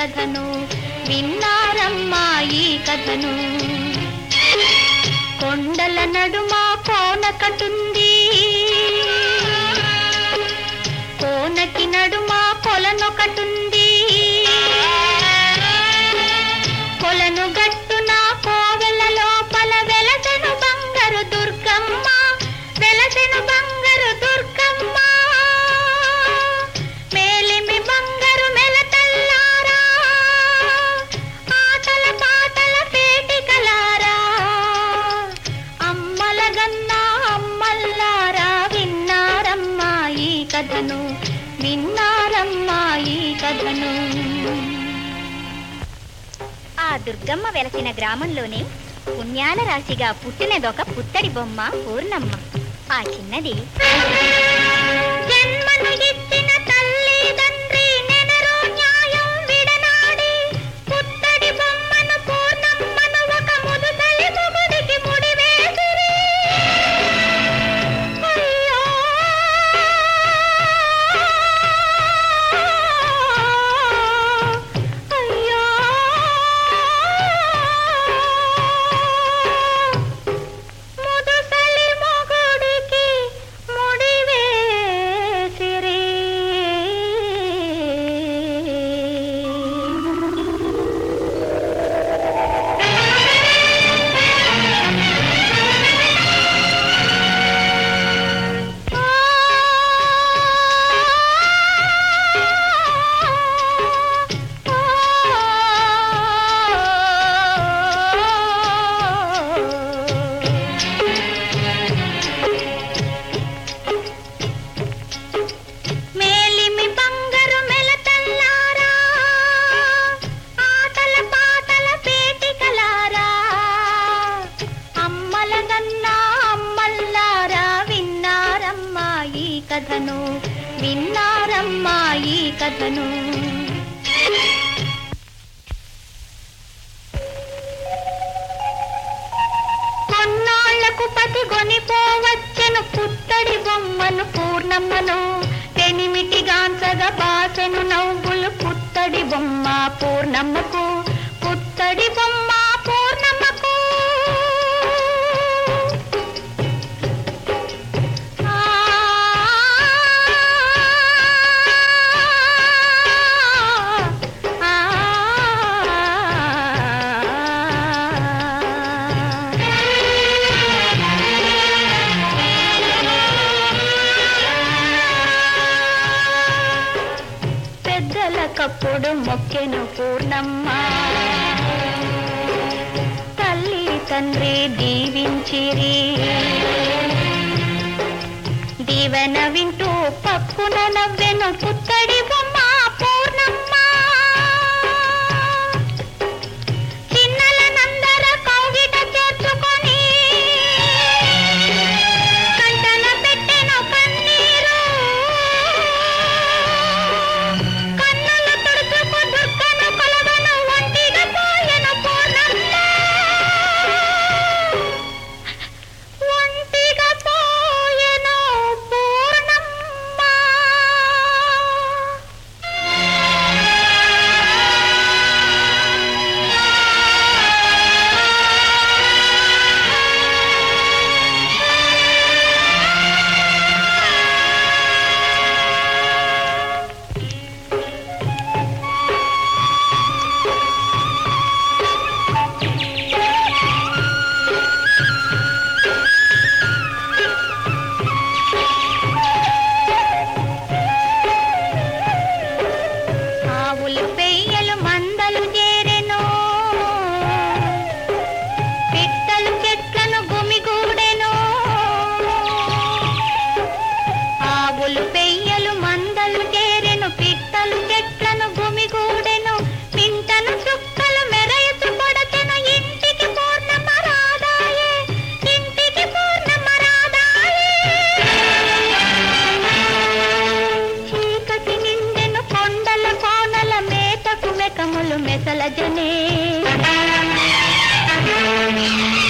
కథను విన్నారమ్మా ఈ కథను కొండల నడుమ కోనకటుంది కోనకి నడుమ కొలనొకటుంది కొలను గట్టున కోవెల లోపల వెలసెను బంగారు దుర్గమ్మ వెలసెను బంగారు దుర్గమ్మ మేలిమి బంగారు మెలతల్లారా ఆటల పాటల పేటికలారా అమ్మల గన్నా అమ్మల్లారా విన్నారమ్మా ఈ కథను విన్నారమ్మా ఈ కథను ఆ దుర్గమ్మ వెలసిన గ్రామంలోనే పుణ్యాల రాశిగా పుట్టినదొక పుత్తడి బొమ్మ పూర్ణమ్మ ఆ చిన్నది జన్మను ఇచ్చిన తల్లిదండ్రి నెనరు న్యాయం విడనాడి పుత్తడి బొమ్మను పూర్ణమ్మను ఒక ముదుసలి మొగుడికి ముడివేసిరి అయ్యో అయ్యో ముదుసలి మొగుడికి ముడివేసిరి మేలిమి బంగారు మెలతల్లారా ఆటల పాటల పేటికలారా అమ్మల గన్నా అమ్మల్లారా విన్నారమ్మా ఈ కథను విన్నారమ్మా ఈ కథను కొన్నాళ్లకు పతి కొనిపోవచ్చెను పుత్తడి బొమ్మను పూర్ణమ్మను పెనిమిటి గాంచగా బాసెను నవ్వులు పుత్తడి బొమ్మ పూర్ణమ్మకు పుత్తడి బొమ్మ పూర్ణమ్మకు ఆ ఆ పెద్దలకప్పుడు మొక్కెను పూర్ణమ్మ తల్లి తండ్రి దీవించిరి దీవెన వింటూ పక్కున నవ్వెను పుత్తడి బొమ్మ పూర్ణమ్మ చిన్నలనందర కౌగిట చేర్చుకొని కంటన పెట్టెను కన్నీరు కన్నుల తుడుచుకు దుర్గను కొలవను ఒంటిగా పోయెను పూర్ణమ్మ ఒంటిగా పోయెను పూర్ణమ్మ ఆవులు పెయ్యలు మందలు చేరెను పిట్టలు చెట్లను గుమిగూడెను ఆవులు పెయ్యలు మందలు చేరెను పిట్టలు చెట్లను గుమిగూడెను పింటను చుక్కలు మెరయచు కొడచెను ఇంటికి పూర్ణమ రాదాయే ఇంటికి పూర్ణమ రాదాయే చీకటి నిండెను కొండల కోనల మేతకు మెకములు మెసలజనే